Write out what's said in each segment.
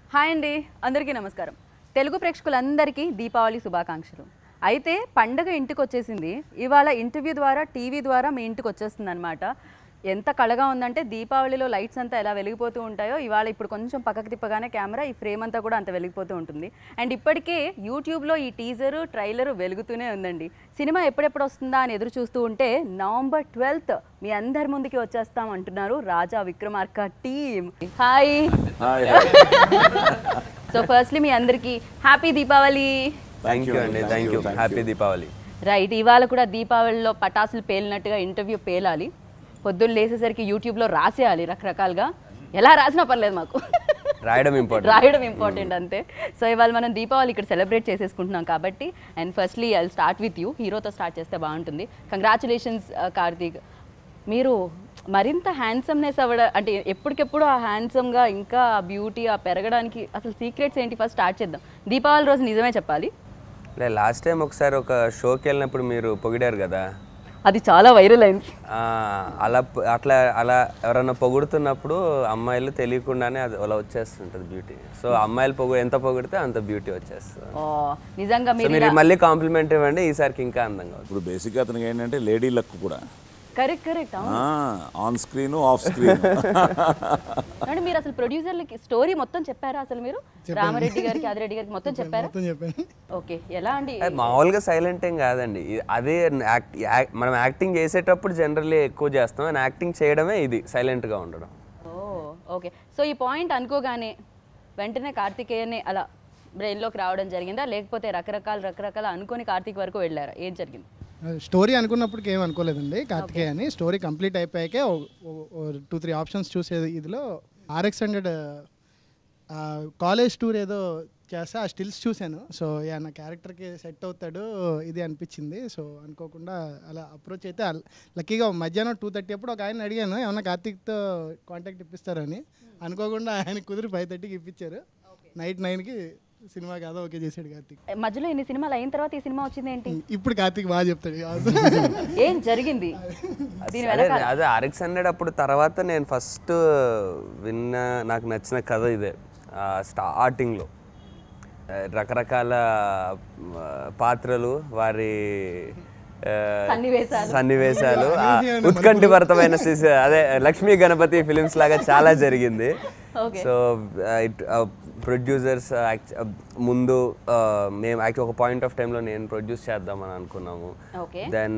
Hi అండి అందరికీ నమస్కారం తెలుగు ప్రేక్షకులందరికీ దీపావళి శుభాకాంక్షలు అయితే పండగ ఇంటికి వచ్చేసింది ఇవాళ ఇంటర్వ్యూ ద్వారా టీవీ ద్వారా మీ ఇంటికి వచ్చేస్తుంది అనమాట ఎంత కళగా ఉందంటే దీపావళిలో లైట్స్ అంతా ఎలా వెలిగిపోతూ ఉంటాయో ఇవాళ ఇప్పుడు కొంచెం పక్కకు తిప్పగానే కెమెరా ఈ ఫ్రేమ్ అంతా కూడా అంత వెలిగిపోతూ ఉంటుంది అండ్ ఇప్పటికే యూట్యూబ్లో ఈ టీజరు ట్రైలర్ వెలుగుతూనే ఉందండి సినిమా ఎప్పుడెప్పుడు వస్తుందా అని ఎదురు చూస్తూ ఉంటే నవంబర్ ట్వెల్త్ మీ అందరి ముందుకి వచ్చేస్తాం అంటున్నారు Raja Vikramarka team hi hi so firstly మీ అందరికీ హ్యాపీ దీపావళి థ్యాంక్ యూ అండి thank you happy Deepavali right ఇవాళ కూడా దీపావళిలో పటాసులు పేలినట్టుగా ఇంటర్వ్యూ పేలాలి పొద్దున్న లేసేసరికి యూట్యూబ్లో రాసేయాలి రకరకాలుగా ఎలా రాసినా పర్లేదు మాకు రాయడం ఇంపార్టెంట్ రాయడం ఇంపార్టెంట్ అంతే సో ఇవాళ మనం దీపావళి ఇక్కడ సెలబ్రేట్ చేసేసుకుంటున్నాం కాబట్టి and firstly I start with you హీరోతో స్టార్ట్ చేస్తే బాగుంటుంది కంగ్రాచులేషన్స్ కార్తీక్ మీరు మరింత హ్యాండ్సమ్నెస్ అవ్వడ అంటే ఎప్పటికెప్పుడు ఆ హ్యాండ్సమ్గా ఇంకా ఆ బ్యూటీ ఆ పెరగడానికి అసలు సీక్రెట్స్ ఏంటి ఫస్ట్ స్టార్ట్ చేద్దాం దీపావళి రోజు నిజమే చెప్పాలి లే లాస్ట్ టైం ఒకసారి ఒక షోకి వెళ్ళినప్పుడు మీరు పొగిడారు కదా అది చాలా వైరల్ అయింది ఆ, అలా ప- అట్లా అలా ఎవరైనా పొగుడుతున్నప్పుడు అమ్మాయిలు తెలియకుండానే అది అలా వచ్చేస్తుంటుంది బ్యూటీ సో అమ్మాయిలు పొగు ఎంత పొగిడితే అంత బ్యూటీ వచ్చేస్తుంది ఓ, నిజంగా సో మీరు మీరు మళ్ళీ కాంప్లిమెంట్ ఇవ్వండి ఈసారికి ఇంకా అందంగా అవుతుంది ఇప్పుడు బేసిక్గా అతనికి ఏంటంటే లేడీ లక్ కూడా correct correct on screen off screen అంటే మీరు అసలు ప్రొడ్యూసర్లకి స్టోరీ మొత్తం చెప్పారా అసలు మీరు రామరెడ్డి గారికి ఆదిరెడ్డి గారికి మొత్తం చెప్పారా మొత్తం చెప్పాను ఓకే ఎలా అండి అది మామూలుగా సైలెంట్ ఏం కాదండి ఇది- అదే యాక్ట్ యాక్- మనం యాక్టింగ్ చేసేటప్పుడు జనరల్లీ ఎక్కువ చేస్తాం అండ్ యాక్టింగ్ చేయడమే ఇది సైలెంట్గా ఉండడం ఓ ఓకే సో ఈ పాయింట్ అనుకోగానే వెంటనే కార్తికేయనే అలా బ్రెయిన్లోకి రావడం జరిగిందా లేకపోతే రకరకాల రకరకాల అనుకోని కార్తీక్ వరకు వెళ్ళారా ఏం జరిగింది స్టోరీ అనుకున్నప్పటికి ఏం అనుకోలేదండి కార్తికేయ అని స్టోరీ కంప్లీట్ అయిపోయాకే టూ త్రీ ఆప్షన్స్ చూసేది ఇదిలో ఆర్ఎక్స్ హండ్రెడ్ కాలేజ్ టూర్ ఏదో చేస్తే ఆ స్టిల్స్ చూశాను సో యా నా క్యారెక్టర్కి సెట్ అవుతాడు ఇది అనిపించింది సో అనుకోకుండా అలా అప్రోచ్ అయితే అల్- లక్కీగా మధ్యాహ్నం టూ థర్టీ అప్పుడు ఒక ఆయన అడిగాను ఏమన్నా కార్తీక్తో కాంటాక్ట్ ఇప్పిస్తారని అనుకోకుండా ఆయన కుదిరి ఫైవ్ థర్టీకి ఇప్పించారు నైట్ నైన్కి సినిమా కాదా ఓకే చేశాడు కార్తీక్ ఏ, మధ్యలో ఇన్ని సినిమాలు అయిన తర్వాత ఈ సినిమా వచ్చింది ఏంటి ఇప్పుడు కార్తీక్ బాగా చెప్తాడు ఏం జరిగింది దీని అదే వెనకాల అదే ఆర్ఎక్స్ హండ్రెడ్ అప్పుడు తర్వాత నేను ఫస్ట్ విన్న నాకు నచ్చిన కథ ఇదే ఆ, స్టార్టింగ్లో ఆ, రకరకాల ఆ, పాత్రలు వారి ఆ, సన్నివేశాలు. సన్నివేశాలు ఆ, ఉత్కంఠభరితమైన సిస- అదే లక్ష్మీ గణపతి ఫిలిమ్స్ లాగా చాలా జరిగింది Okay. సో ఇట్ ప్రొడ్యూసర్స్ ముందు ఆ, మేము యాక్చువల్ ఒక పాయింట్ ఆఫ్ టైంలో నేను ప్రొడ్యూస్ చేద్దామని అనుకున్నాము ఓకే దెన్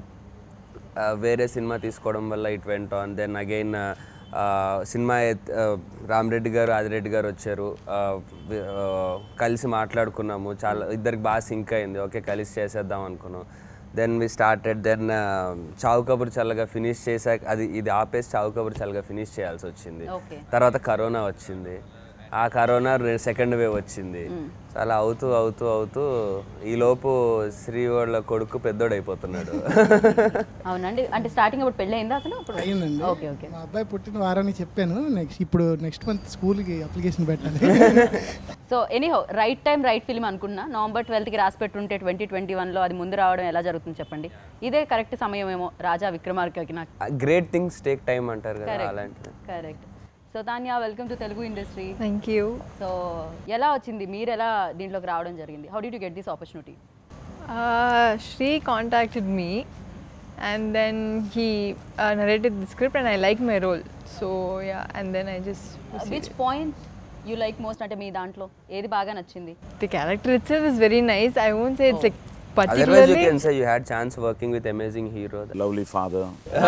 వేరే సినిమా తీసుకోవడం వల్ల it went on then again సినిమా ఎత్- ఆ, రామరెడ్డి గారు ఆదిరెడ్డి గారు వచ్చారు ఆ, వి- ఆ, కలిసి మాట్లాడుకున్నాము చాలా ఇద్దరికి బాగా సింక్ అయింది ఓకే కలిసి చేసేద్దాం అనుకున్నాం దెన్ వి స్టార్టెడ్ దెన్ చావు కబురు చల్లగా ఫినిష్ చేశాక అది ఇది ఆపేసి చావు కబురు చల్లగా ఫినిష్ చేయాల్సి వచ్చింది ఓకే తర్వాత కరోనా వచ్చింది ఆ కరోనా సెకండ్ వేవ్ వచ్చింది సో అలా అవుతూ అవుతూ అవుతూ ఈ లోపు శ్రీ వాళ్ళ కొడుకు పెద్దోడైపోతున్నాడు అవునండి అంటే స్టార్టింగ్ అప్పుడు పెళ్ళి అయిందా అసలు అప్పుడు అయిందండి ఓకే ఓకే మా అబ్బాయి పుట్టిన వారానికి చెప్పాను నెక్స్ట్ ఇప్పుడు నెక్స్ట్ మంత్ స్కూల్కి అప్లికేషన్ పెట్టాలి so anyhow right time right film అనుకున్నా నవంబర్ ట్వెల్త్కి రాసి పెట్టుంటే ట్వంటీ ట్వంటీ వన్లో అది ముందు రావడం ఎలా జరుగుతుంది చెప్పండి ఇదే కరెక్ట్ సమయం ఏమో రాజా విక్రమార్కకి నాకు గ్రేట్ థింగ్స్ టేక్ టైం అంటారు కదా కరెక్ట్ అలాంటిది correct so Tanya welcome to Telugu industry Thank you. So ఎలా వచ్చింది మీరు ఎలా దీంట్లోకి రావడం జరిగింది how do you get this opportunity Uh, Shri contacted me and then he uh, narrated the script and I liked my role. So yeah, and then I just proceeded. Which point you like most అంటే మీ దాంట్లో ఏది బాగా నచ్చింది the character itself is very nice. I won't say it's like otherwise you particularly. Can say you had chance working with amazing hero lovely father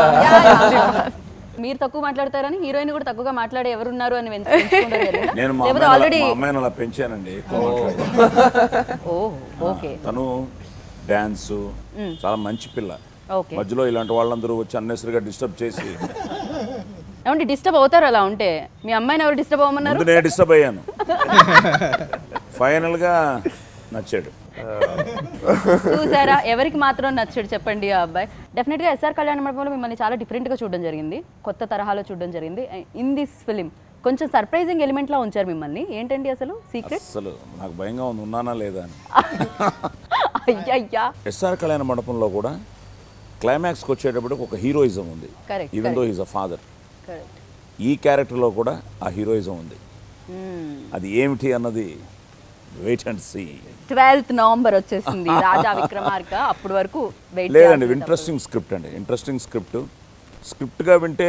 మీరు తక్కువ మాట్లాడతారని heroine కూడా తక్కువగా మాట్లాడే ఎవరున్నారు అని వెంచ- ఎంచుకుంటారు కదా? నేను మా లేకపోతే అమ్మాయిని ఆల్రెడీ అలా- మా అమ్మాయిని అలా పెంచానండి ఎక్కువ మాట్లాడను. ఓ ఓకే తను డాన్స్ చాలా మంచి పిల్ల ఓకే మధ్యలో ఇలాంటి వాళ్ళందరూ వచ్చి అన్నెసరిగా డిస్టర్బ్ చేసి ఏమంటే డిస్టర్బ్ అవుతారు అలా ఉంటే మీ అమ్మాయిని ఎవరు డిస్టర్బ్ అవ్వమన్నారు ముందు నేను డిస్టర్బ్ అయ్యాను ఫైనల్ గా నచ్చాడు చూసారా ఎవరికి మాత్రం నచ్చాడు చెప్పండి ఆ అబ్బాయి డెఫినెట్గా ఎస్ఆర్ కళ్యాణ మండపంలో మిమ్మల్ని చాలా డిఫరెంట్గా చూడడం జరిగింది కొత్త తరహాలో చూడడం జరిగింది ఇన్ దిస్ ఫిలిం కొంచెం సర్ప్రైజింగ్ ఎలిమెంట్లా ఉంచారు మిమ్మల్ని ఏంటండి అసలు సీక్రెట్ అసలు నాకు భయంగా ఉంది ఉన్నానా లేదా అని అయ్యయ్యా ఎస్ఆర్ కళ్యాణ మండపంలో కూడా క్లైమాక్స్కి వచ్చేటప్పటికి ఒక హీరోయిజం ఉంది Correct, even though he's a father correct ఈ క్యారెక్టర్లో కూడా ఆ హీరోయిజం ఉంది అది ఏమిటి అన్నది wait and see twelfth November వచ్చేసింది రాజా విక్రమార్క అప్పటి వరకు వెయిట్ లేదండి ఇంట్రెస్టింగ్ స్క్రిప్ట్ అండి ఇంట్రెస్టింగ్ స్క్రిప్ట్ స్క్రిప్ట్గా వింటే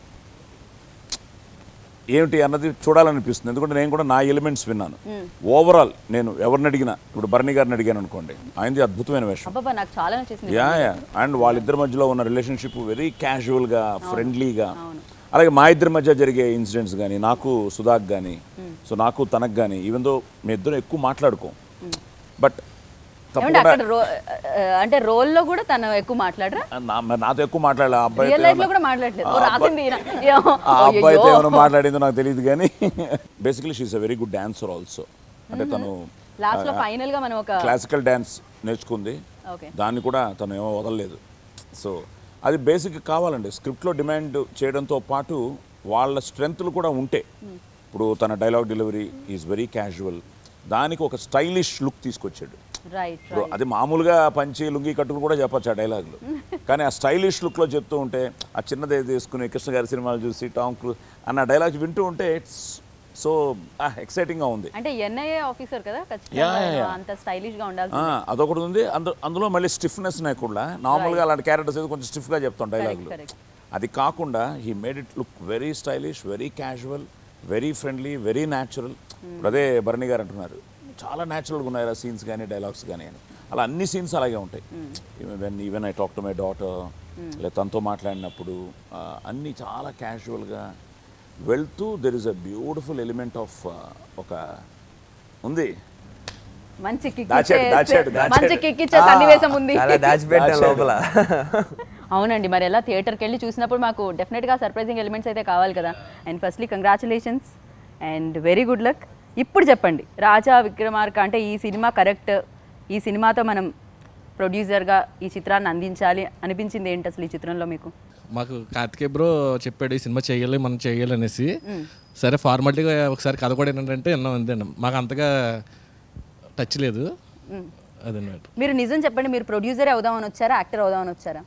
ఏమిటి అన్నది చూడాలనిపిస్తుంది ఎందుకంటే నేను కూడా నా ఎలిమెంట్స్ విన్నాను ఓవరాల్ నేను ఎవరిని అడిగినా ఇప్పుడు భరణి గారిని అడిగాను అనుకోండి ఆయనది అద్భుతమైన వేషం అబ్బాబా నాకు చాలా నచ్చేసింది యా యా అండ్ వాళ్ళిద్దరి మధ్యలో ఉన్న రిలేషన్షిప్ వెరీ క్యాజువల్గా ఫ్రెండ్లీగా అలాగే మా ఇద్దరి మధ్య జరిగే ఇన్సిడెంట్స్ కానీ నాకు సుధాక్ కానీ సో నాకు తనకు కానీ ఈవెన్ దో మీ ఇద్దరం ఎక్కువ మాట్లాడుకోం బట్ ఏమంటే తప్పకుండా అక్కడ రో ఆ, అంటే రోల్ లో కూడా తను ఎక్కువ మాట్లాడరా నా- మరి నాతో ఎక్కువ మాట్లాడలే ఆ అబ్బాయి రియల్ లైఫ్ లో కూడా మాట్లాడలేదు ఓ, రాసింది ఈయన. ఏమో, ఆ అబ్బాయితో అయ్యయ్యో. ఏమైనా మాట్లాడిందో నాకు తెలియదు కానీ basically she's a very good dancer also అంటే తను లాస్ట్ లో ఫైనల్ గా మనం ఒక క్లాసికల్ డ్యాన్స్ నేర్చుకుంది ఓకే దాన్ని కూడా తను ఏమో వదలలేదు సో అది బేసిక్ కావాలండి స్క్రిప్ట్లో డిమాండ్ చేయడంతో పాటు వాళ్ళ స్ట్రెంగ్త్లు కూడా ఉంటే ఇప్పుడు తన dialogue delivery is very casual దానికి ఒక స్టైలిష్ లుక్ తీసుకొచ్చాడు రైట్ ఇప్పుడు అది మామూలుగా పంచి లుంగి కట్టుకుని కూడా చెప్పొచ్చు ఆ డైలాగులు కానీ ఆ స్టైలిష్ లుక్లో చెప్తూ ఉంటే ఆ చిన్నదే తీసుకుని కృష్ణ గారి సినిమాలు చూసి టామ్ క్రూజ్ అన్న డైలాగ్స్ వింటూ ఉంటే ఇట్స్ సో ఎక్సైటింగ్గా ఉంది అంటే ఎన్ఐఏ ఆఫీసర్ కదా Yeah, ఖచ్చితంగా yeah, yeah. అంత స్టైలిష్ గా ఉండాల్సి ఆ, అదొకటి ఉంది అందు అందులో మళ్ళీ స్టిఫ్నెస్ కూడా నార్మల్గా అలాంటి క్యారెక్టర్స్ అయితే కొంచెం స్టిఫ్గా చెప్తాం డైలాగులు correct. అది కాకుండా he made it look very stylish very casual very friendly very natural ఇప్పుడు అదే భరణి గారు అంటున్నారు చాలా న్యాచురల్గా ఉన్నాయి ఆ సీన్స్ కానీ డైలాగ్స్ కానీ అని అలా అన్ని సీన్స్ అలాగే ఉంటాయి even even I talk to my daughter లేదా తనతో మాట్లాడినప్పుడు ఆ, అన్నీ చాలా క్యాజువల్గా వెళ్తూ there is a beautiful element of ఒక ఉంది మంచి కిక్ దాచాడు, ఇచ్చే- దాచాడు, దాచాడు. మంచి కిక్ ఇచ్చే సన్నివేశం ఉంది అలా దాచిపెట్టాను లోపల అవునండి మరి ఎలా థియేటర్కి వెళ్ళి చూసినప్పుడు మాకు డెఫినెట్గా సర్ప్రైజింగ్ ఎలిమెంట్స్ అయితే కావాలి కదా and firstly congratulations and very good luck ఇప్పుడు చెప్పండి రాజా విక్రమార్క అంటే ఈ సినిమా కరెక్ట్ ఈ సినిమాతో మనం ప్రొడ్యూసర్గా ఈ చిత్రాన్ని అందించాలి అనిపించింది ఏంటి అసలు ఈ చిత్రంలో మీకు మాకు కార్తికేయ బ్రో చెప్పాడు ఈ సినిమా చేయాలి మనం చేయాలి అనేసి సరే ఫార్మాలిటీగా ఒకసారి కథ కూడా ఏంటంటే విన్నాం అంతే మాకు అంతగా టచ్ లేదు అదన్నమాట మీరు నిజం చెప్పండి మీరు ప్రొడ్యూసర్ అవుదామని వచ్చారా యాక్టర్ అవుదామని వచ్చారా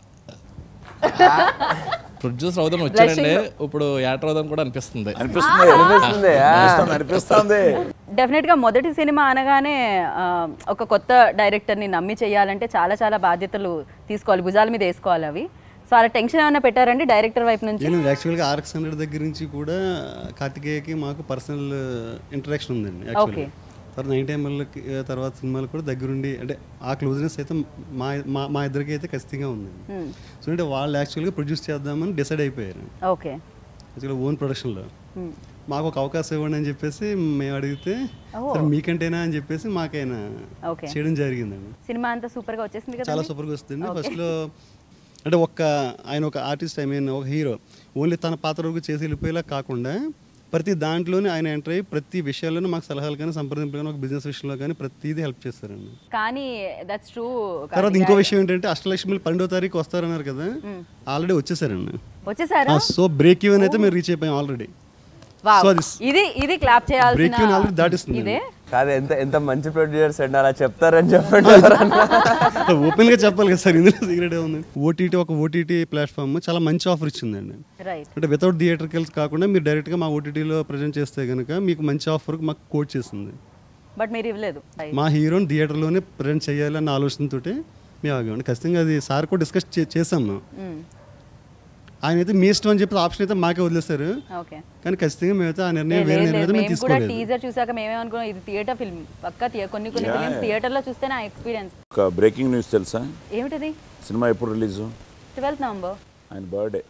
ప్రొడ్యూసర్ అవుదాం వచ్చాడండి ఇప్పుడు యాక్టర్ అవుదాం కూడా అనిపిస్తుంది అనిపిస్తుంది అనిపిస్తుంది, ఆ. అనిపిస్తుంది అనిపిస్తుంది డెఫినెట్గా మొదటి సినిమా అనగానే ఆ, ఒక కొత్త డైరెక్టర్ని నమ్మి చేయాలంటే చాలా చాలా బాధ్యతలు తీసుకోవాలి భుజాల మీద వేసుకోవాలి అవి సో అలా టెన్షన్ ఏమైనా పెట్టారండి డైరెక్టర్ వైపు నుంచి నేను యాక్చువల్గా ఆర్ఎక్స్ హండ్రెడ్ దగ్గర నుంచి కూడా కార్తికేయకి మాకు పర్సనల్ ఇంటరాక్షన్ ఉందండి యాక్చువల్గా తర్వాత నైన్ టైంలకి తర్వాత సినిమాలు కూడా దగ్గరుండి అంటే ఆ క్లోజ్నెస్ అయితే మా మా మా ఇద్దరికి అయితే ఖచ్చితంగా ఉందండి సో అంటే వాళ్ళు యాక్చువల్గా ప్రొడ్యూస్ చేద్దామని డిసైడ్ అయిపోయారు ఓకే యాక్చువల్గా ఓన్ ప్రొడక్షన్లో మాకు ఒక అవకాశం ఇవ్వండి అని చెప్పేసి మేము అడిగితే సరే మీకంటేనా అని చెప్పేసి మాకైనా ఓకే చేయడం జరిగిందండి సినిమా అంతా సూపర్గా వచ్చేసింది కదా చాలా సూపర్గా వస్తుంది ఫస్ట్లో అంటే ఒక్క ఆయన ఒక ఆర్టిస్ట్ ఐ మీన్ ఒక హీరో ఓన్లీ తన పాత్ర వరకు చేసి వెళ్ళిపోయేలా కాకుండా ప్రతి దాంట్లోనే ఆయన ఎంటర్ అయ్యి ప్రతి విషయాల్లోనూ మాకు సలహాలు కానీ సంప్రదింపులు కానీ ఒక బిజినెస్ విషయంలో కానీ ప్రతిదీ హెల్ప్ చేస్తారండి కానీ దట్స్ ట్రూ తర్వాత ఇంకో విషయం ఏంటంటే అష్టలక్ష్మిలు పన్నెండో తారీఖు వస్తారన్నారు కదా ఆల్రెడీ వచ్చేసారండి వచ్చేసారా సో బ్రేక్ ఈవెన్ అయితే మేము రీచ్ అయిపోయాం ఆల్రెడీ వావ్ సో అది ఇది ఇది క్లాప్ బ్రేక్ ఈవెన్ చేయాల్సిన ఆల్రెడీ దాటిస్తుంది ఇదే కాదు ఎంత ఎంత మంచి ప్రొడ్యూసర్స్ అండి అలా చెప్తారని చెప్పండి ఓపెన్ గా చెప్పాలి కదా సార్ ఇందులో సీక్రెట్ ఉంది ఓటీటీ ఒక ఓటీటీ ప్లాట్ఫామ్ చాలా మంచి ఆఫర్ ఇచ్చిందండి రైట్ అంటే వితౌట్ థియేటర్కి కాకుండా మీరు డైరెక్ట్గా మా ఓటీటీలో ప్రజెంట్ చేస్తే కనుక మీకు మంచి ఆఫర్ మాకు కోట్ చేస్తుంది బట్ మీరు ఇవ్వలేదు మా హీరోని థియేటర్లోనే ప్రజెంట్ చేయాలన్న ఆలోచనతో మేము ఆగామండి ఖచ్చితంగా అది సార్ కూడా డిస్కస్ చేసాం మేము ఆయన అయితే మీ ఇష్టం అని చెప్పి ఆప్షన్ అయితే మాకే వదిలేశారు ఓకే కానీ ఖచ్చితంగా మేమైతే ఆ నిర్ణయం వేరే నిర్ణయం అయితే మేము మేము కూడా తీసుకోలేదు టీజర్ చూసాక మేమేమనుకున్నాం ఇది థియేటర్ ఫిల్మ్ పక్కా థియే- కొన్ని కొన్ని ఫిల్మ్స్ థియేటర్ లో చూస్తే నా ఎక్స్పీరియన్స్ ఒక బ్రేకింగ్ న్యూస్ తెలుసా ఏమిటది సినిమా ఎప్పుడు రిలీజు ట్వెల్త్ నవంబర్ ఆయన బర్త్డే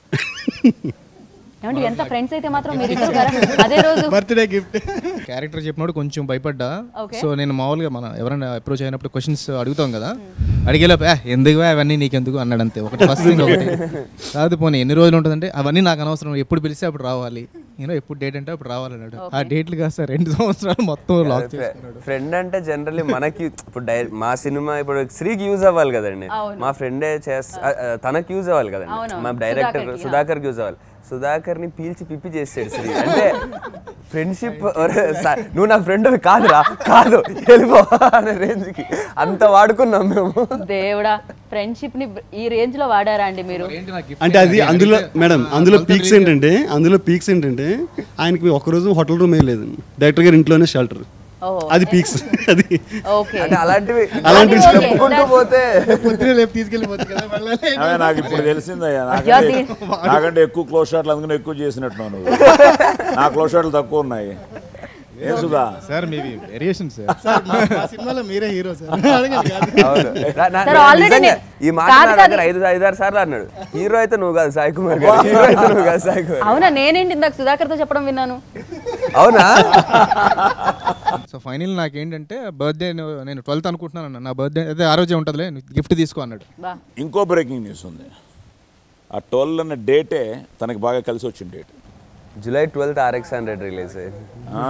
ఏమంటే ఎంత ఫ్రెండ్స్ అయితే మాత్రం మీరు ఇద్దరు కదా అదే రోజు బర్త్డే గిఫ్ట్ క్యారెక్టర్ చెప్పినప్పుడు కొంచెం భయపడ్డా Okay. సో నేను మామూలుగా మనం ఎవరైనా అప్రోచ్ అయినప్పుడు క్వశ్చన్స్ అడుగుతాం కదా అడిగేలోపు "ఏ, ఎందుకు అవన్నీ నీకెందుకు అన్నాడు అంతే ఒకటి ఫస్ట్ థింగ్ ఒకటి కాదు పోనీ ఎన్ని రోజులు ఉంటుందంటే అవన్నీ నాకు అనవసరం ఎప్పుడు పిలిస్తే అప్పుడు రావాలి నేను ఎప్పుడు డేట్ అంటే అప్పుడు రావాలి అన్నాడు ఆ డేట్లు కాస్త రెండు సంవత్సరాలు మొత్తం లాక్ చేసుకున్నాడు ఫ్రెండ్ అంటే జనరల్లీ మనకి ఇప్పుడు డై మా సినిమా ఇప్పుడు శ్రీకి యూజ్ అవ్వాలి కదండి మా ఫ్రెండే చేస్తా తనకి యూజ్ అవ్వాలి కదండి అవునవును. మా డైరెక్టర్ సుధాకర్కి, సుధాకర్కి యూజ్ అవ్వాలి సుధాకర్ని పీల్చి పిప్పి చేసాడు శ్రీ అంటే ఫ్రెండ్షిప్ నువ్వు నా ఫ్రెండ్ కాదురా కాదు వెళ్ళిపో అనే రేంజ్కి అంత వాడుకున్నాం మేము దేవుడా ఫ్రెండ్షిప్ ని ఈ రేంజ్ లో వాడారా అండి మీరు అంటే అది అందులో మేడం అందులో పీక్స్ ఏంటంటే అందులో పీక్స్ ఏంటంటే ఆయనకి ఒక్కరోజు హోటల్ రూమ్ లేదు డైరెక్టర్ గారు ఇంట్లోనే షెల్టర్ ఓహో అది పీక్స్ అది ఓకే అంటే అలాంటివి అలాంటివి ఓకే. చెప్పుకుంటూ పోతే పొద్దునే లేపు తీసుకెళ్ళిపోతుంది కదా మళ్ళీ అవే నాకు ఇప్పుడు తెలిసిందయ్యా అయ్యో, నాకంటే నాకంటే ఎక్కువ క్లోజ్ షాట్లు అందుకని ఎక్కువ చేసినట్టున్నావు నువ్వు నా క్లోజ్ షాట్లు తక్కువ ఉన్నాయి ఏం సుధా సార్ మీవి వేరియేషన్ సార్ సార్ మా మా సినిమాలో మీరే హీరో సార్ అడగండి కాదు. అవును. నా- నా- సార్, నా already నిజంగా నే- ఈ మాట కాదు, నా కాదు. దగ్గర ఐదు ఐదారు సార్లు అన్నాడు హీరో అయితే నువ్వు కాదు సాయి కుమార్ గారు హీరో అయితే నువ్వు కాదు సాయి కుమార్ అవునా నేనేంటి ఇందాక సుధాకర్తో చెప్పడం విన్నాను అవునా సో ఫైనల్ నాకేంటంటే బర్త్డే నేను ట్వెల్త్ అనుకుంటున్నాను అన్న నా బర్త్డే అదే ఆ రోజే ఉంటుందిలే గిఫ్ట్ తీసుకో అన్నాడు బా ఇంకో బ్రేకింగ్ న్యూస్ ఉంది ఆ ట్వెల్వ్ అన్న డేటే తనకి బాగా కలిసి వచ్చిన date July twelfth RX hundred release అయింది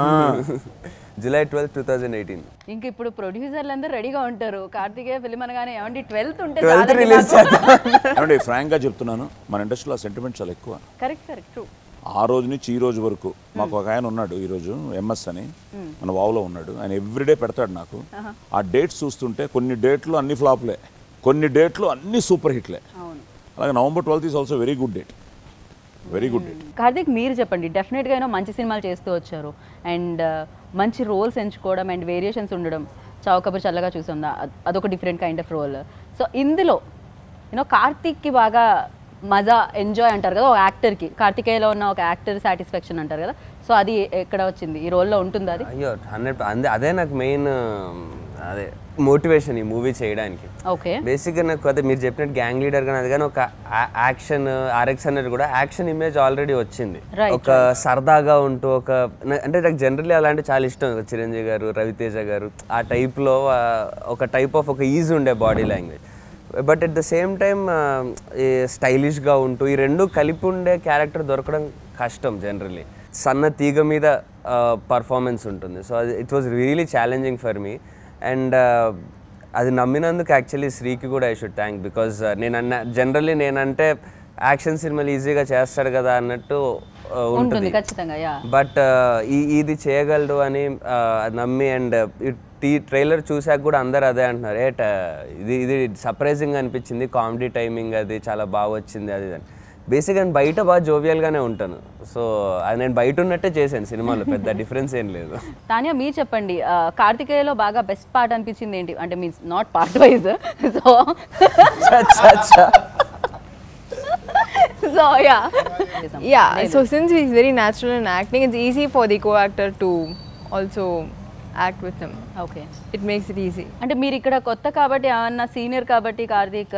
July twelfth two thousand eighteen ఇంక ఇప్పుడు ప్రొడ్యూసర్లు అందరూ రెడీగా ఉంటారు కార్తికేయ ఫిలిం అనగానే ఏమండి ట్వెల్త్ ఉంటే ట్వెల్త్ రిలీజ్ చేద్దాం ఏమంటే ఫ్రాంక్గా చెప్తున్నాను మన ఇండస్ట్రీలో సెంటిమెంట్ చాలా ఎక్కువ కరెక్ట్ కరెక్ట్ ట్రూ ఆ రోజు నుంచి ఈ రోజు వరకు మాకు ఒక ఆయన ఉన్నాడు ఈరోజు ఎంఎస్ అని మన వావులో ఉన్నాడు ఆయన ఎవ్రీడే పెడతాడు నాకు ఆ డేట్స్ చూస్తుంటే కొన్ని డేట్లు అన్ని ఫ్లాప్లే కొన్ని డేట్లు అన్ని సూపర్ హిట్లే అవును అలాగే November twelfth is also very good date very good date Karthik మీరు చెప్పండి డెఫినెట్గా ఏమో మంచి సినిమాలు చేస్తూ వచ్చారు అండ్ మంచి రోల్స్ ఎంచుకోవడం అండ్ వేరియేషన్స్ ఉండడం చౌకబుర్ చల్లగా చూసాం దా- అద్- అదొక different kind of role so ఇందులో యూనో కార్తిక్కి బాగా మజా ఎంజాయ్ అంటారు కదా ఒక యాక్టర్కి కార్తికేయలో ఉన్న ఒక యాక్టర్ సాటిస్ఫాక్షన్ అంటారు కదా సో అది ఎక్కడ వచ్చింది ఈ రోల్లో ఉంటుందా అది అయ్యో హండ్రెడ్ అందే అదే నాకు మెయిన్ అదే మోటివేషన్ ఈ మూవీ చేయడానికి ఓకే బేసిక్గా నాకు అదే మీరు చెప్పినట్టు గ్యాంగ్ లీడర్ కానీ అది కానీ ఒక యాక్షన్ ఆర్ఎక్స్ అనేది కూడా యాక్షన్ ఇమేజ్ ఆల్రెడీ వచ్చింది Right, ఒక సరదాగా ఉంటూ ఒక నా- అంటే నాకు జనరల్లీ అలాంటి చాలా ఇష్టం చిరంజీవి గారు రవితేజ గారు ఆ టైప్లో ఒక టైప్ ఆఫ్ ఒక ఈజీ ఉండే body language but at the same time స్టైలిష్గా ఉంటూ ఈ రెండు కలిపి ఉండే క్యారెక్టర్ దొరకడం కష్టం జనరల్లీ సన్న తీగ మీద పర్ఫార్మెన్స్ ఉంటుంది సో అది it was really challenging for me and అది నమ్మినందుకు యాక్చువల్లీ శ్రీకి కూడా ఐ షుడ్ థ్యాంక్ బికాజ్ నేను అన్న జనరల్లీ నేనంటే యాక్షన్ సినిమాలు ఈజీగా చేస్తాడు కదా అన్నట్టు uh, ఉంటుంది ఉంటుంది ఖచ్చితంగా యా బట్ ఈ ఇది చేయగలడు అని uh, నమ్మి అండ్ టీ ట్రైలర్ చూసాక కూడా అందరు అదే అంటున్నారు ఏట ఇది ఇది సర్ప్రైజింగ్ అనిపించింది కామెడీ టైమింగ్ అది చాలా బాగా వచ్చింది అది అని బేసిక్ నేను బయట బాగా జోవియల్గానే ఉంటాను సో అది నేను బయట ఉన్నట్టే చేశాను సినిమాలో పెద్ద డిఫరెన్స్ ఏం లేదు తానియా మీరు చెప్పండి ఆ, కార్తికేయలో బాగా బెస్ట్ పార్ట్ అనిపించింది ఏంటి అంటే means not part wise so so yeah Yeah, so since he's very natural in acting, it's easy for the co-actor to also act with him. Okay It makes it easy. అంటే మీరు ఇక్కడ కొత్త కాబట్టి ఏమన్నా senior కాబట్టి Karthik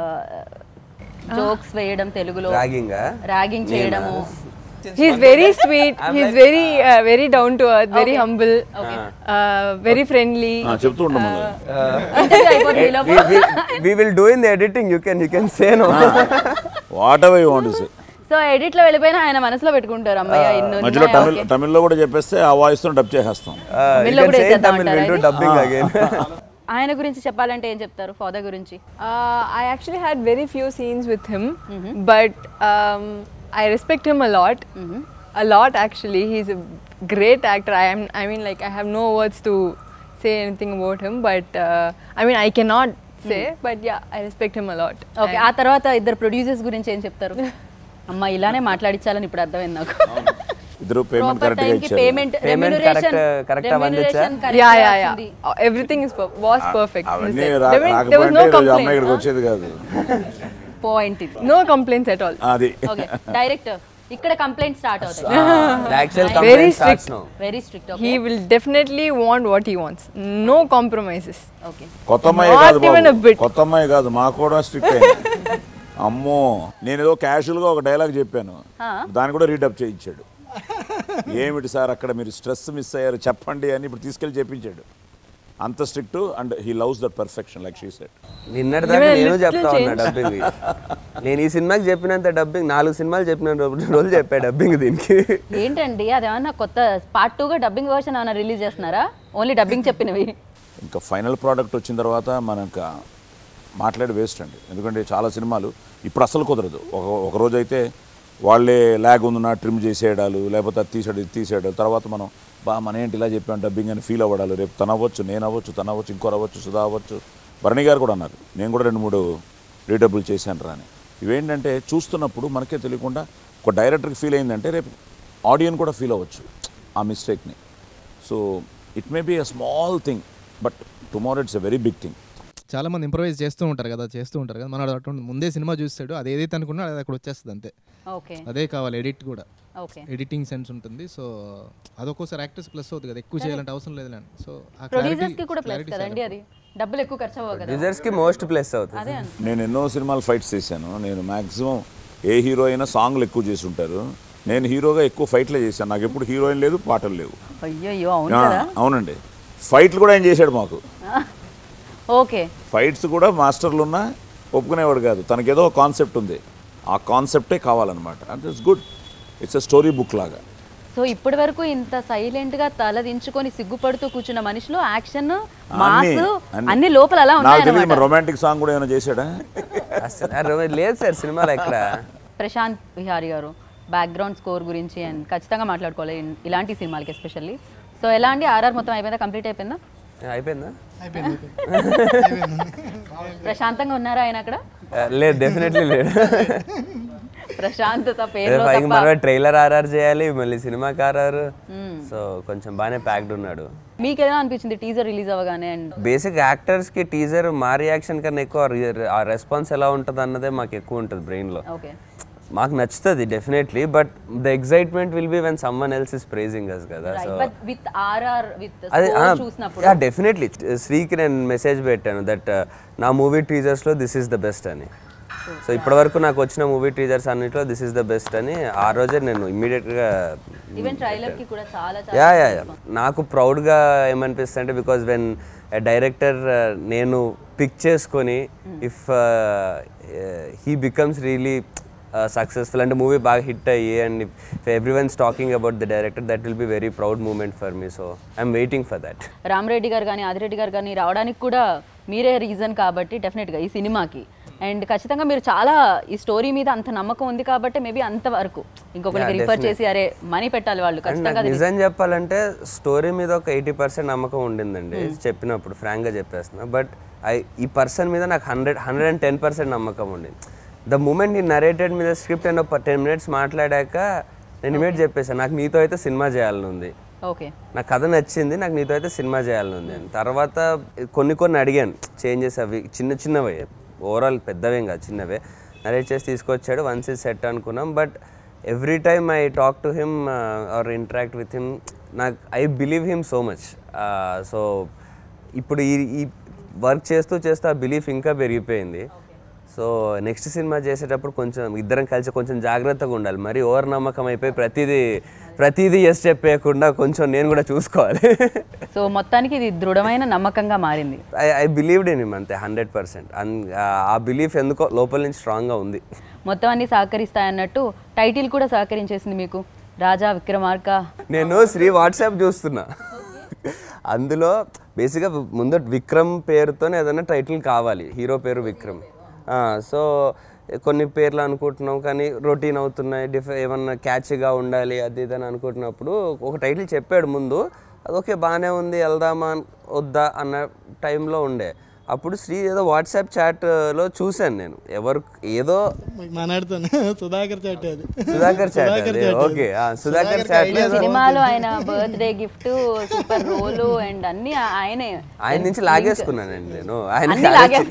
jokes వేయడం తెలుగులో ragging ragging చేయడము He's very sweet. He's very, uh, very down to earth, very humble, uh, very friendly. ఆ, చెప్తూ ఉండము Interview అయిపోతుంది ఈ లోపు. We will do in the editing you can you can say no whatever you want say so edit లో వెళ్ళిపోయినా ఆయన మనసులో పెట్టుకుంటారు అమ్మయ్య ఇన్ని మధ్యలో ఉన్నాయా? తమిళ్ తమిళ్లో కూడా చెప్పేస్తే ఆ వాయిస్ తో డబ్ చేసేస్తాం తమిళ్లో కూడా వేసేద్దాం అంటారా విల్ డూ ఇది? డబ్బింగ్ అగైన్ ఆయన గురించి చెప్పాలంటే ఏం చెప్తారు ఫాదర్ గురించి Uh, I actually had very few scenes with him, but um, I respect him a lot. A lot, actually. He's a great actor. I am. I mean, like I have no words to say anything about him, but uh, I mean, I cannot say. But yeah, I respect him a lot. Okay ఆ తర్వాత ఇద్దరు producers గురించి ఏం చెప్తారు అమ్మ ఇలానే మాట్లాడించాలని ఇప్పుడు అర్థమైంది నాకు ఇద్దరు పేమెంట్ ప్రాపర్ కరెక్ట్ గా టైం కి ఇచ్చారు పేమెంట్ Payment correct- correct గా అందించా? yeah, yeah, yeah. Uh, everything is per- was perfect. he అవన్నీ said. రా- There, were- there was రాకపోయింటే no ఈరోజు అమ్మాయి complaint. ఇక్కడికి వచ్చేది కాదు పాయింట్ ఇది No complaints at all. అది ఓకే డైరెక్టర్ ఇక్కడ కంప్లైంట్ స్టార్ట్ అవుతాయి actual Very complaint strict. Starts now very strict He will definitely want what he wants. No compromises. Okay కొత్త అమ్మాయి Not కాదు even a బాబు bit. కొత్త అమ్మాయి కాదు మా కూడా స్ట్రిక్ట్ అయింది అమ్మో నేను ఏదో క్యాజువల్ గా ఒక డైలాగ్ చెప్పాను దాన్ని కూడా రీడప్ చేయించాడు ఏమిటి సార్ అక్కడ మీరు స్ట్రెస్ మిస్ అయ్యారు చెప్పండి అని ఇప్పుడు తీసుకెళ్ళి చెప్పించాడు అంత strict and he loves that perfection like she set నిన్నటి దాకా Even a నేను little చెప్తా ఉన్నా change. డబ్బింగ్ నేను ఈ సినిమాకి చెప్పినంత డబ్బింగ్ నాలుగు సినిమాలు చెప్పిన రోజులు చెప్పా డబ్బింగ్ దీనికి ఏంటండి అదేమన్నా కొత్త పార్ట్ టూగా డబ్బింగ్ వర్షన్ ఏమైనా రిలీజ్ చేస్తున్నారా ఓన్లీ డబ్బింగ్ చెప్పినవి ఇంకా ఫైనల్ ప్రోడక్ట్ వచ్చిన తర్వాత మనకు మాట్లాడి వేస్ట్ అండి ఎందుకంటే చాలా సినిమాలు ఇప్పుడు అసలు కుదరదు ఒక ఒక రోజు అయితే వాళ్ళే ల్యాగ్ ఉందన్నా ట్రిమ్ చేసేయడాలు లేకపోతే అది తీసాడు ఇది తీసేయడం తర్వాత మనం బా మన ఏంటి ఇలా చెప్పాం డబ్బింగ్ అని ఫీల్ అవ్వడాలు రేపు తన అవ్వచ్చు నేను అవ్వచ్చు తన అవ్వచ్చు ఇంకోరు అవ్వచ్చు సుధా అవ్వచ్చు భరణి గారు కూడా అన్నారు నేను కూడా రెండు మూడు రీడబుల్ చేశాను రా అని ఇవేంటంటే చూస్తున్నప్పుడు మనకే తెలియకుండా ఒక డైరెక్టర్కి ఫీల్ అయిందంటే రేపు ఆడియన్ కూడా ఫీల్ అవ్వచ్చు ఆ మిస్టేక్ని so it may be a small thing but tomorrow it's a very big thing చాలా మంది ఇంప్రవైజ్ చేస్తూ ఉంటారు కదా చేస్తూ ఉంటారు కదా మన అటువంటి ముందే సినిమా చూస్తాడు అది ఏదైతే అనుకున్నా అది అక్కడ వచ్చేస్తుంది అంతే ఓకే అదే కావాలి ఎడిట్ కూడా ఓకే ఎడిటింగ్ సెన్స్ ఉంటుంది సో అదొక్కోసారి యాక్టర్స్ ప్లస్ అవుతుంది కదా ఎక్కువ చేయాలంటే అవసరం లేదు సో ఆ ప్రొడ్యూసర్స్ కి కూడా ప్లస్ కదండి అది డబ్బులు ఎక్కువ ఖర్చు అవ్వవు కదా యూజర్స్కి మోస్ట్ ప్లస్ అవుతుంది అదే అన్న నేను ఎన్నో సినిమాలు ఫైట్స్ చేశాను నేను మ్యాక్సిమం ఏ హీరో అయినా సాంగ్లు ఎక్కువ చేసి ఉంటారు నేను హీరోగా ఎక్కువ ఫైట్లే చేశాను నాకు ఎప్పుడు హీరోయిన్ లేదు పాటలు లేవు అయ్యో అవును ఆ, కదా అవునండి ఫైట్లు కూడా ఆయన చేశాడు మాకు ఓకే ఫైట్స్ కూడా మాస్టర్లు ఉన్నా ఒప్పుకునేవాడు కాదు తనకేదో కాన్సెప్ట్ ఉంది ఆ కాన్సెప్టే కావాలన్నమాట అంటే it's good it's a story book లాగా సో ఇప్పటి వరకు ఇంత సైలెంట్ గా తల దించుకొని సిగ్గుపడుతూ కూర్చున్న మనిషిలో యాక్షన్ మాస్ అన్ని లోపల అలా నాకు ఉన్నాయన్నమాట తెలియదు రొమాంటిక్ సాంగ్ కూడా ఏమైనా చేశాడా అసలు అరే లేదు సార్ సినిమాలో ఎక్కడ ప్రశాంత్ విహారీ గారు బ్యాక్గ్రౌండ్ స్కోర్ గురించి అండ్ ఖచ్చితంగా మాట్లాడుకోవాలి ఇన్- ఇలాంటి సినిమాలకి ఎస్పెషల్లీ సో ఎలా అండి ఆర్ఆర్ మొత్తం అయిపోయిందా కంప్లీట్ అయిపోయిందా అయిపోయిందా అయిపోయింది అయిపోయింది ప్రశాంతంగా ఉన్నారా ఆయన అక్కడ ఆ, లేదు డెఫినెట్లీ లేదు ప్రశాంతత ఏదో పేరులో పైకి తప్ప మనమే ట్రైలర్ ఆర్ఆర్ చేయాలి మళ్ళీ సినిమాకి ఆర్ఆర్ సో కొంచెం బాగానే ప్యాక్డ్ ఉన్నాడు మీకు ఎలా అనిపించింది టీజర్ రిలీజ్ అవ్వగానే అండ్ బేసిక్ యాక్టర్స్కి టీజర్ మా రియాక్షన్ కన్నా ఎక్కువ రి- ఆ రెస్పాన్స్ ఎలా ఉంటుంది అన్నదే మాకు ఎక్కువ ఉంటుంది బ్రెయిన్లో ఓకే మాకు నచ్చుతుంది definitely but the excitement will be when someone else is praising us కదా so but with RR with అది చూసినప్పుడు డెఫినెట్లీ శ్రీకి నేను మెసేజ్ పెట్టాను దట్ నా మూవీ టీజర్స్లో దిస్ ఈస్ ద బెస్ట్ అని సో ఇప్పటివరకు నాకు వచ్చిన మూవీ టీజర్స్ అన్నిట్లో దిస్ ఈస్ ద బెస్ట్ అని ఆ రోజే నేను ఇమ్మీడియట్గా ఈవెన్ ట్రైలర్ కి కూడా చాలా చాలా యా యా యా నాకు ప్రౌడ్గా ఏమనిపిస్తుంది అంటే బికాజ్ వెన్ డైరెక్టర్ నేను పిక్ చేసుకొని if he becomes really successful అంటే మూవీ బాగా హిట్ అయ్యి and everyone's talking about the director that will be very proud moment for me so I'm waiting for that Ramareddy గారు కానీ ఆదిరెడ్డి గారు కానీ రావడానికి కూడా మీరే రీజన్ కాబట్టి డెఫినెట్గా ఈ సినిమాకి అండ్ ఖచ్చితంగా మీరు చాలా ఈ స్టోరీ మీద అంత నమ్మకం ఉంది కాబట్టి మేబీ అంతవరకు ఇంకొకరికి రిఫర్ చేసి అరే మనీ పెట్టాలి వాళ్ళు అండ్ ఖచ్చితంగా నాకు అది నిజం చెప్పాలంటే స్టోరీ మీద ఒక ఎయిటీ పర్సెంట్ నమ్మకం ఉండిందండి చెప్పినప్పుడు ఫ్రాంక్గా చెప్పేస్తున్నా బట్ ఐ ఈ పర్సన్ మీద నాకు hundred hundred and ten percent నమ్మకం ఉండింది ద మూమెంట్ ఈ నరేటెడ్ మీద స్క్రిప్ట్ అండ్ ఒక టెన్ మినిట్స్ మాట్లాడాక నేను ఇమీడియట్ చెప్పేసాను నాకు నీతో అయితే సినిమా చేయాలని ఉంది ఓకే నాకు కథ నచ్చింది నాకు నీతో అయితే సినిమా చేయాలని ఉంది అని తర్వాత కొన్ని కొన్ని అడిగాను చేంజెస్ అవి చిన్న చిన్నవే ఓవరాల్ పెద్దవేం కాదు చిన్నవే నరేట్ చేసి తీసుకొచ్చాడు వన్స్ ఇస్ సెట్ అనుకున్నాం but every time I talk to him or interact with him నాకు I believe him so much so ఇప్పుడు ఈ ఈ వర్క్ చేస్తూ చేస్తూ ఆ బిలీఫ్ ఇంకా పెరిగిపోయింది సో నెక్స్ట్ సినిమా చేసేటప్పుడు కొంచెం ఇద్దరం కలిసి కొంచెం జాగ్రత్తగా ఉండాలి మరి ఓవర్ నమ్మకం అయిపోయి ప్రతిదీ ప్రతిదీ ఎస్ చెప్పేయకుండా కొంచెం నేను కూడా చూసుకోవాలి సో మొత్తానికి ఇది దృఢమైన నమ్మకంగా మారింది I I believed in him అంతే హండ్రెడ్ పర్సెంట్ ఆ బిలీఫ్ ఎందుకో లోపల నుంచి స్ట్రాంగ్గా ఉంది మొత్తం అన్ని సహకరిస్తాయన్నట్టు టైటిల్ కూడా సహకరించేసింది మీకు రాజా విక్రమార్క నేను శ్రీ వాట్సాప్ చూస్తున్నా అందులో బేసిక్గా ముందు విక్రమ్ పేరుతోనే ఏదైనా టైటిల్ కావాలి హీరో పేరు విక్రమ్ సో కొన్ని పేర్లు అనుకుంటున్నాం కానీ రొటీన్ అవుతున్నాయి డిఫ ఏమన్నా క్యాచ్గా ఉండాలి అది ఇది అని అనుకుంటున్నప్పుడు ఒక టైటిల్ చెప్పాడు ముందు అది ఓకే బాగానే ఉంది వెళ్దామా అన్- వద్దా అన్న టైంలో ఉండే అప్పుడు శ్రీ ఏదో వాట్సాప్ చాట్లో చూశాను నేను ఎవరు ఏదో మాట్లాడుతాను సుధాకర్ చాట్ అది సుధాకర్ చాట్ అది. ఓకే ఆ, సుధాకర్ చాట్ ఈ సినిమాలో ఆయన birthday gift super role and అన్ని ఆయనే ఆయన నుంచి లాగేసుకున్నానండి నేను ఆయన అన్ని లాగే-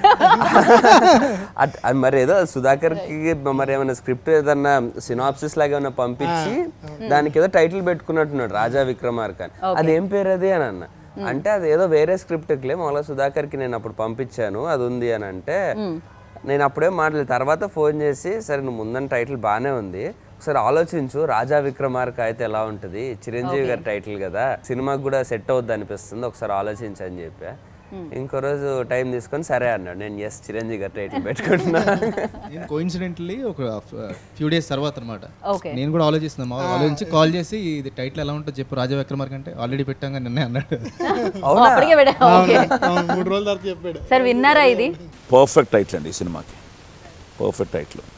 అట్- అది మరి ఏదో సుధాకర్ కి మరి ఏమైనా స్క్రిప్ట్ ఏదన్నా సినాప్సిస్ లాగా ఏమైనా పంపించి దానికి ఏదో టైటిల్ పెట్టుకున్నట్టున్నాడు రాజా విక్రమార్క అని అది ఏం పేరు అది అని అన్న అంటే అది ఏదో వేరే స్క్రిప్ట్ క్లే మామూలుగా సుధాకర్ కి నేను అప్పుడు పంపించాను అది ఉంది అని అంటే నేను అప్పుడే మాట్లాడలేదు తర్వాత ఫోన్ చేసి సరే నువ్వు ముందని టైటిల్ బాగానే ఉంది ఒకసారి ఆలోచించు రాజా విక్రమార్క అయితే ఎలా ఉంటుంది చిరంజీవి గారి టైటిల్ కదా సినిమాకి కూడా సెట్ అవుద్ది అనిపిస్తుంది ఒకసారి ఆలోచించు అని చెప్పా ఇంకో రోజు టైం తీసుకొని సరే అన్నాడు నేను ఎస్ చిరంజీవి గారి టైటిల్ పెట్టుకుంటున్నా నేను కోయిన్సిడెంట్లీ ఒక ఫ్యూ డేస్ తర్వాత అనమాట ఓకే నేను కూడా ఆలోచిస్తున్నాను మామూలుగా ఆలోచించి కాల్ చేసి ఇది టైటిల్ ఎలా ఉంటుందో చెప్పు రాజా విక్రమార్క అంటే ఆల్రెడీ పెట్టాం నిన్నే అన్నాడు అప్పటికే పెట్టా ఓకే అవును, మూడు రోజుల తర్వాత చెప్పాడు సార్ విన్నారా ఇది పర్ఫెక్ట్ టైటిల్ అండి ఈ సినిమాకి పర్ఫెక్ట్ టైటిల్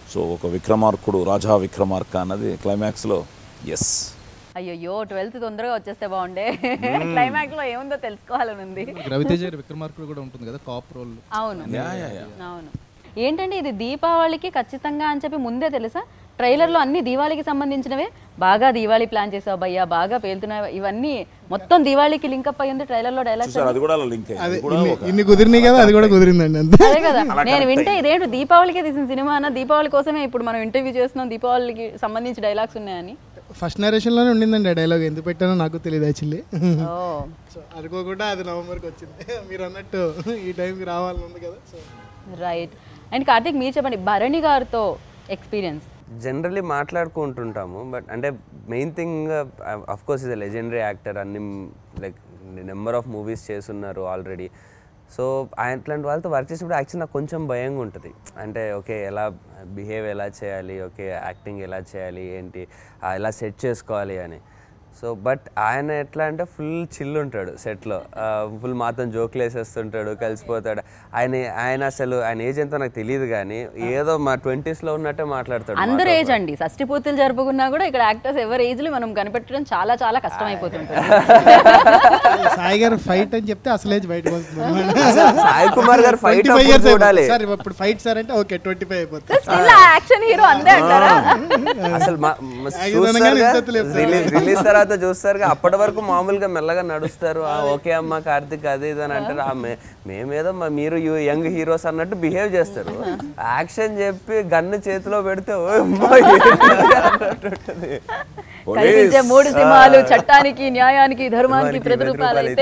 సో ఒక విక్రమార్కుడు రాజా విక్రమార్క అన్నది క్లైమాక్స్లో ఎస్ అయ్యో ట్వెల్త్ తొందరగా వచ్చేస్తే బాగుండే క్లైమాక్స్ లో ఏముందో తెలుసుకోవాలని ఉంది రవితేజ గారి విక్రమార్కుడు కూడా ఉంటుంది కదా కాప్ రోల్ అవును యా యా యా అవును ఏంటంటే ఇది దీపావళికి ఖచ్చితంగా అని చెప్పి ముందే తెలుసా ట్రైలర్లో అన్ని దీవాళికి సంబంధించినవే బాగా దీవాళి ప్లాన్ చేసావు భయ్యా బాగా పేలుతున్నాయి ఇవన్నీ మొత్తం దీవాళికి లింకప్ అయ్యింది ట్రైలర్లో డైలాగ్స్ చూసారు అది కూడా అలా లింక్ అదే అయింది కూడా ఇన్ని ఒక ఇన్ని కుదిరినాయి కదా అది కూడా కుదిరిందండి అంతే అదే కదా నేను వింటే ఇదేంటి దీపావళికే తీసిన సినిమా అన్న దీపావళి కోసమే ఇప్పుడు మనం ఇంటర్వ్యూ చేస్తున్నాం దీపావళికి సంబంధించి డైలాగ్స్ ఉన్నాయని ఫస్ట్ నరేషన్లోనే ఉండిందండి ఆ డైలాగ్ ఎందుకు పెట్టానో నాకు తెలియదు యాక్చువల్లీ ఓ సో అనుకోకుండా అది నవంబర్కి వచ్చింది మీరు అన్నట్టు ఈ టైంకి రావాలని ఉంది కదా సో రైట్ అండ్ కార్తీక్ మీరు చెప్పండి భరణి గారితో ఎక్స్పీరియన్స్ జనరలీ మాట్లాడుకుంటుంటాము బట్ అంటే main thing of course is legendary actor అన్ని లైక్ నెంబర్ ఆఫ్ మూవీస్ చేస్తున్నారు ఆల్రెడీ సో అట్లాంటి వాళ్ళతో వర్క్ చేసినప్పుడు యాక్చువల్ నాకు కొంచెం భయంగా ఉంటుంది అంటే ఓకే ఎలా బిహేవ్ ఎలా చేయాలి ఓకే యాక్టింగ్ ఎలా చేయాలి ఏంటి ఆ, ఎలా సెట్ చేసుకోవాలి అని సో బట్ ఆయన ఎట్లా అంటే ఫుల్ చిల్ ఉంటాడు సెట్లో ఫుల్ మాత్రం జోకులు వేసేస్తుంటాడు కలిసిపోతాడు ఆయన ఆయన అసలు ఆయన ఏజ్ ఎంతో నాకు తెలియదు కానీ ఏదో మా ట్వంటీస్లో ఉన్నట్టే మాట్లాడతాడు అందరు ఏజ్ అండి షష్టి పూర్తులు జరుపుకున్నా కూడా ఇక్కడ యాక్టర్స్ ఎవరి ఏజ్లు మనం కనిపెట్టడం చాలా చాలా కష్టం అయిపోతుంటుంది సాయి గారు ఫైట్ అని చెప్తే అసలు ఏజ్ బయటకు వస్తుంది సాయి కుమార్ గారు ఫైట్ 25 అప్పుడు years చూడాలి సార్ ఇప్పుడు ఫైట్ సార్ అంటే ఓకే ట్వంటీ ఫైవ్ అయిపోతుంది స్టిల్ యాక్షన్ హీరో అంతే అంటారా అసలు మా- మ- ఐదుదనంగానే చూస్తారుగా, ఇజ్జత్ లేదు. రిలీజ్ రిలీజ్ తర్వాత చూస్తారు అప్పటి వరకు మామూలుగా మెల్లగా నడుస్తారు ఆ, ఓకే అమ్మ కార్తిక్ అది ఇది అని అంటారు ఆ, మే- మేమేదో మా- మీరు యంగ్ హీరోస్ అన్నట్టు బిహేవ్ చేస్తారు యాక్షన్ చెప్పి గన్ను చేతిలో పెడితే "ఓ అమ్మా, ఏంటి అన్నట్టుంటది. కనిపించే మూడు సింహాలు చట్టానికి న్యాయానికి ధర్మానికి ధర్మానికి ప్రతిరూపాలు అయితే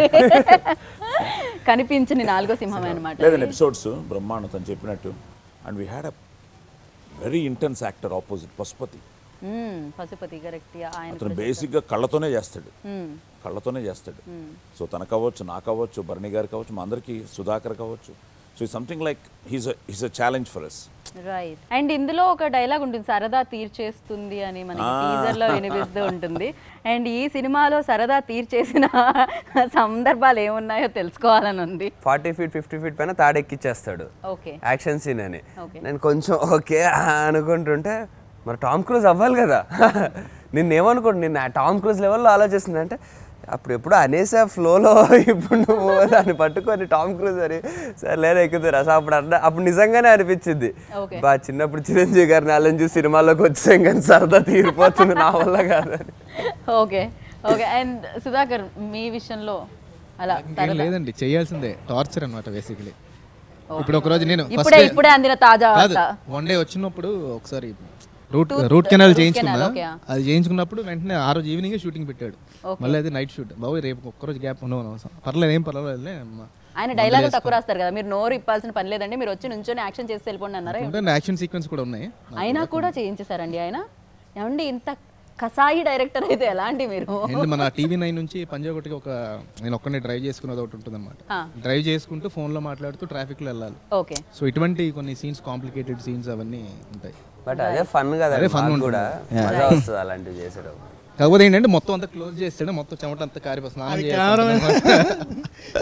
కనిపించని నాలుగో సింహమే అనమాట లేదండి ఎపిసోడ్స్ బ్రహ్మాండం తను చెప్పినట్టు and we had a very intense actor opposite Pasupathi Pasupathi correct ఆయన అతను బేసిక్గా కళ్ళతోనే చేస్తాడు కళ్ళతోనే చేస్తాడు సో తనకు అవ్వచ్చు నాకు అవ్వచ్చు భరణి గారికి అవ్వచ్చు మా అందరికీ సుధాకర్ కావచ్చు సో ఈ something like he's he's a challenge for us right and ఇందులో ఒక డైలాగ్ ఉంటుంది సరదా తీర్చేస్తుంది అని మనకి టీజర్ లో వినిపిస్తూ ఉంటుంది అండ్ ఈ సినిమాలో సరదా తీర్చేసిన సందర్భాలు ఏమున్నాయో తెలుసుకోవాలని ఉంది ఫార్టీ ఫీట్ ఫిఫ్టీ ఫీట్ పైన తాడెక్కిచ్చేస్తాడు ఓకే యాక్షన్ సీన్ అని Okay. నేను కొంచెం ఓకే అనుకుంటుంటే మరి టామ్ క్రూజ్ అవ్వాలి కదా నిన్ను ఏమనుకోండి నేను ఆ టామ్ క్రూజ్ లెవెల్లో ఆలోచిస్తున్నా అంటే అప్పుడు ఎప్పుడు అనేసా ఫ్లోలో ఇప్పుడు నువ్వు దాన్ని పట్టుకొని టామ్ క్రూజ్ అని సరే లేదా ఎక్కుతారు అసలు అప్పుడు అన్న అప్పుడు నిజంగానే అనిపించింది Okay. బా చిన్నప్పుడు చిరంజీవి గారిని వాళ్ళని చూసి సినిమాలోకి వచ్చాం కానీ సరదా తీరిపోతుంది నా వల్ల కాదని ఓకే ఓకే అండ్ సుధాకర్ మీ విషయంలో అలా ఏం లేదండి చేయాల్సిందే టార్చర్ అనమాట బేసికలీ ఇప్పుడు ఒక రోజు నేను ఇప్పుడే ఇప్పుడే అందిన తాజా కాదు వార్త వన్ డే వచ్చినప్పుడు ఒకసారి రూట్ రూట్ కెనాల్ root చేయించుకున్నా canal, okay. అది చేయించుకున్నప్పుడు వెంటనే ఆ రోజు ఈవినింగ్ షూటింగ్ పెట్టాడు మళ్ళీ అది నైట్ షూట్ బాబు రేపు ఒక్కరోజు గ్యాప్ ఉండవు అవసరం పర్లేదు ఏం పర్వాలేదులే అమ్మా. ఆయన డైలాగ్ తక్కువ రాస్తారు కదా మీరు నోరు ఇప్పాల్సిన పని లేదండి మీరు వచ్చి నుంచొని యాక్షన్ చేసి వెళ్ళిపోండి అన్నారా ఉంటే యాక్షన్ సీక్వెన్స్ కూడా ఉన్నాయి అయినా కూడా చేయించేశారండి ఆయన ఏమండి ఇంత కసాయి డైరెక్టర్ అయితే ఎలాంటి మీరు అండ్ మన టీవీ నైన్ నుంచి పంజాగుట్టికి ఒక నేను ఒక్కనే డ్రైవ్ చేసుకున్నది ఒకటి ఉంటుంది అనమాట ఆ. డ్రైవ్ చేసుకుంటూ ఫోన్లో మాట్లాడుతూ ట్రాఫిక్లో వెళ్ళాలి ఓకే సో ఇటువంటి కొన్ని సీన్స్ కాంప్లికేటెడ్ సీన్స్ అవన్నీ ఉంటాయి బట్ అదే ఫన్ కదా అదే fun మాకు కూడా మజా వస్తుంది అలాంటివి చేసేటప్పుడు కాకపోతే ఏంటంటే మొత్తం అంతా క్లోజ్ చేస్తాడు మొత్తం చెమట అంతా కారిపోతుంది స్నానం చేయాలి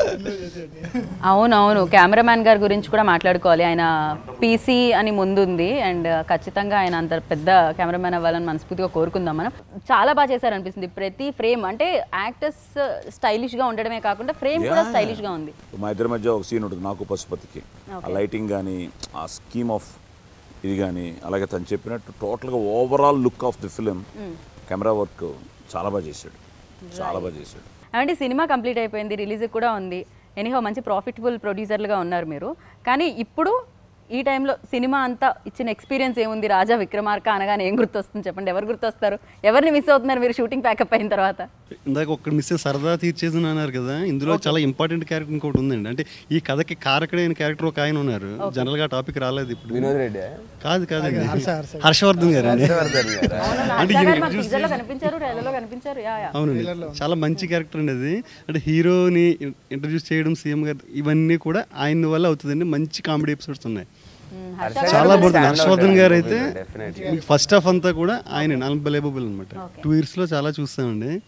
అవునవును కెమెరామ్యాన్ గారి గురించి కూడా మాట్లాడుకోవాలి ఆయన పీసీ అని ముందుంది అండ్ ఖచ్చితంగా ఆయన అంత పెద్ద కెమెరామ్యాన్ అవ్వాలని మనస్ఫూర్తిగా కోరుకుందాం మనం చాలా బాగా చేశారు అనిపిస్తుంది ప్రతి ఫ్రేమ్ అంటే యాక్టర్స్ స్టైలిష్గా ఉండడమే కాకుండా ఫ్రేమ్ కూడా స్టైలిష్గా ఉంది మా ఇద్దరి మధ్య ఒక సీన్ ఉంటుంది నాకు పశుపతికి ఆ లైటింగ్ కానీ ఆ స్కీమ్ ఆఫ్ ఇది కానీ అలాగే తను చెప్పినట్టు టోటల్గా overall look of the film camera work చాలా బాగా చేశాడు చాలా బాగా చేశాడు అంటే సినిమా కంప్లీట్ అయిపోయింది రిలీజ్ కూడా ఉంది ఎనీహో మంచి ప్రాఫిటబుల్ ప్రొడ్యూసర్లుగా ఉన్నారు మీరు కానీ ఇప్పుడు ఈ టైంలో సినిమా అంతా ఇచ్చిన ఎక్స్పీరియన్స్ ఏముంది రాజా విక్రమార్క అనగానే ఏం గుర్తొస్తుంది చెప్పండి ఎవరు గుర్తొస్తారు ఎవరిని మిస్ అవుతున్నారు మీరు షూటింగ్ ప్యాకప్ అయిన తర్వాత ఇందాక ఒక్కటి మిస్ సరదా తీర్చేసిన అన్నారు కదా ఇందులో చాలా ఇంపార్టెంట్ క్యారెక్టర్ ఇంకోటి ఉందండి అంటే ఈ కథకి కారకుడైన క్యారెక్టర్ ఒక ఆయన ఉన్నారు జనరల్ గా టాపిక్ రాలేదు ఇప్పుడు వినోద్ రెడ్డి కాదు కాదండి హర్షవర్ధన్ గారు అండి రాజా గారు మాకు teaser లో కనిపించారు ట్రైలర్లో కనిపించారు యా యా అవునండి చాలా మంచి క్యారెక్టర్ అండి అది అంటే హీరోని ఇంట్రడ్యూస్ చేయడం సీఎం గారు ఇవన్నీ కూడా ఆయన వల్ల అవుతుందండి మంచి కామెడీ ఎపిసోడ్స్ ఉన్నాయి చాలా బాగుంటుంది హర్షవర్ధన్ గారు అయితే మీకు ఫస్ట్ హాఫ్ అంతా కూడా ఆయన అన్బలేబుల్ అనమాట టూ ఇయర్స్ లో చాలా చూస్తామండి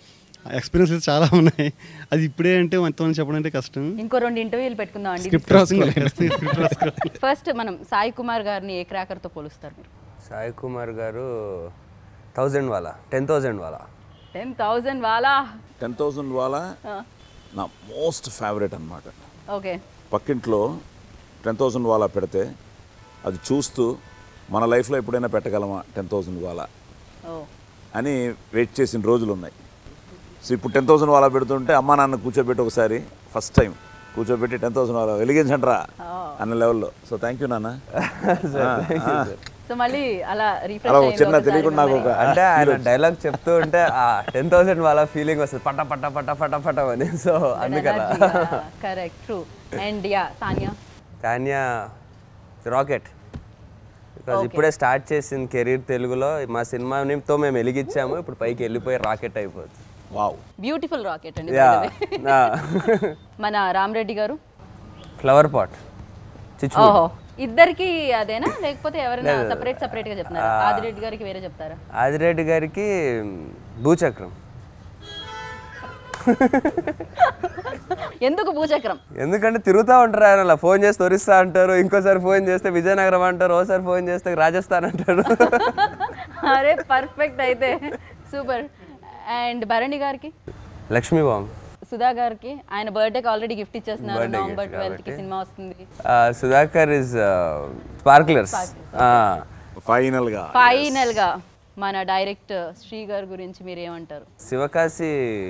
ఎక్స్పీరియన్స్ అయితే చాలా ఉన్నాయి అది ఇప్పుడే అంటే ఎంతమంది చెప్పడం అంటే కష్టం ఇంకో రెండు ఇంటర్వ్యూలు పెట్టుకుందాం అండి స్క్రిప్ట్ రాసుకోవాలి స్క్రిప్ట్ రాసుకోవాలి ఫస్ట్ మనం సాయి కుమార్ గారిని ఏ క్రాకర్తో పోలుస్తారు మీరు సాయి కుమార్ గారు థౌజండ్ వాళ్ళ టెన్ థౌజండ్ వాళ్ళ టెన్ థౌజండ్ వాలా టెన్ థౌజండ్ వాళ్ళ నా మోస్ట్ ఫేవరెట్ అనమాట ఓకే పక్కింట్లో టెన్ థౌజండ్ వాళ్ళ పెడితే అది చూస్తూ మన లైఫ్లో ఎప్పుడైనా పెట్టగలమా టెన్ థౌజండ్ వాళ్ళ ఓ అని వెయిట్ చేసిన రోజులు ఉన్నాయి సో ఇప్పుడు టెన్ థౌసండ్ వాళ్ళ పెడుతుంటే అమ్మా నాన్న కూర్చోబెట్టి ఒకసారి ఫస్ట్ టైం కూర్చోబెట్టి టెన్ థౌసండ్ వాళ్ళ వెలిగించండిరా అన్న లెవెల్లో సో థ్యాంక్ యూ నాన్న సో మళ్ళీ అలా అలా రీఫ్రెష్ ఒక చిన్న తెలియకుండా నాకు ఒక అంటే ఆయన డైలాగ్ చెప్తూ ఉంటే ఆ టెన్ థౌసండ్ వాళ్ళ ఫీలింగ్ వస్తుంది పట్ట పట్ట పట్ట పట్ట పట్ట అని సో అందుకలా correct true and yeah Tanya Tanya rocket because ఇప్పుడే స్టార్ట్ చేసింది కెరీర్ తెలుగులో మా సినిమాతో మేము వెలిగించాము ఇప్పుడు పైకి వెళ్ళిపోయి రాకెట్ అయిపోతుంది వావ్ బ్యూటిఫుల్ రాకెట్ అండి యా by the way. మన రామరెడ్డి గారు ఫ్లవర్ పాట్ చిచ్చు ఓహో ఇద్దరికి అదేనా లేకపోతే ఎవరైనా సపరేట్ సపరేట్ గా చెప్తున్నారా ఆదిరెడ్డి గారికి వేరే చెప్తారా ఆదిరెడ్డి గారికి భూచక్రం ఎందుకు భూచక్రం ఎందుకంటే తిరుగుతూ ఉంటారు ఆయన అలా ఫోన్ చేసి తొరిస్తా అంటారు ఇంకోసారి ఫోన్ చేస్తే విజయనగరం అంటారు ఓసారి ఫోన్ చేస్తే రాజస్థాన్ అంటారు అరే పర్ఫెక్ట్ అయితే సూపర్ అండ్ భరణి గారికి లక్ష్మీ బాంబ్ సుధా గారికి ఆయన బర్త్డేకి ఆల్రెడీ గిఫ్ట్ ఇచ్చేస్తున్నారు Birthday నవంబర్ gift ట్వెల్త్ కి కాబట్టి. సినిమా వస్తుంది సుధాకర్ ఇస్ స్పార్క్లర్స్ ఫైనల్గా ఫైనల్ గా మన డైరెక్టర్ శ్రీ గారి గురించి మీరు ఏమంటారు Sivakasi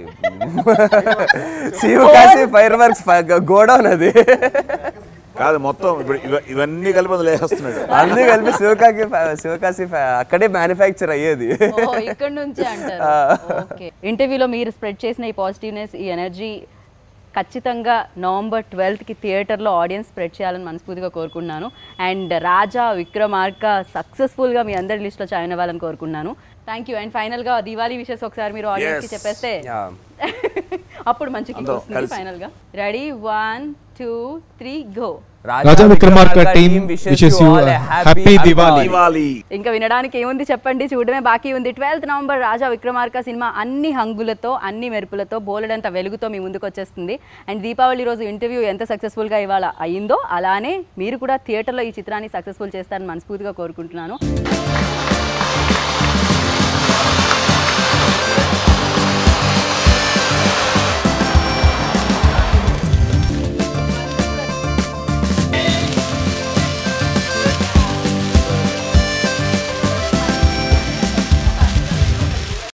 Sivakasi fire works godown అది కాదు మొత్తం ఇప్పుడు ఇవ- ఇవన్నీ కలిపి అందులో వేస్తున్నాడు అన్నీ కలిపి శివకాశి శివకాశి అక్కడే మ్యానుఫ్యాక్చర్ అయ్యేది ఓ ఇక్కడ నుంచే అంటారు ఓకే ఇంటర్వ్యూలో మీరు స్ప్రెడ్ చేసిన ఈ పాజిటివ్నెస్ ఈ ఎనర్జీ ఖచ్చితంగా నవంబర్ ట్వెల్త్కి థియేటర్లో ఆడియన్స్ స్ప్రెడ్ చేయాలని మనస్ఫూర్తిగా కోరుకుంటున్నాను అండ్ రాజా విక్రమార్క సక్సెస్ఫుల్గా మీ అందరి లిస్ట్లో జాయిన్ అవ్వాలని కోరుకున్నాను థ్యాంక్ యూ అండ్ ఫైనల్గా దివాళీ విషెస్ ఒకసారి మీరు ఆడియన్స్కి Yes. చెప్పేస్తే Yeah. అప్పుడు మంచి కిక్ అందరం వస్తుంది కలిసి. ఫైనల్గా ready one two three go Raja Vikramarka team wishes you a happy Diwali. Diwali ఇంకా వినడానికి ఏముంది చెప్పండి చూడమే బాకీ ఉంది ట్వెల్త్ నవంబర్ రాజా విక్రమార్క సినిమా అన్ని హంగులతో అన్ని మెరుపులతో బోలెడంత వెలుగుతో మీ ముందుకు వచ్చేస్తుంది అండ్ దీపావళి రోజు ఇంటర్వ్యూ ఎంత సక్సెస్ఫుల్గా ఇవాళ అయిందో అలానే మీరు కూడా థియేటర్లో ఈ చిత్రాన్ని సక్సెస్ఫుల్ చేస్తారని మనస్ఫూర్తిగా కోరుకుంటున్నాను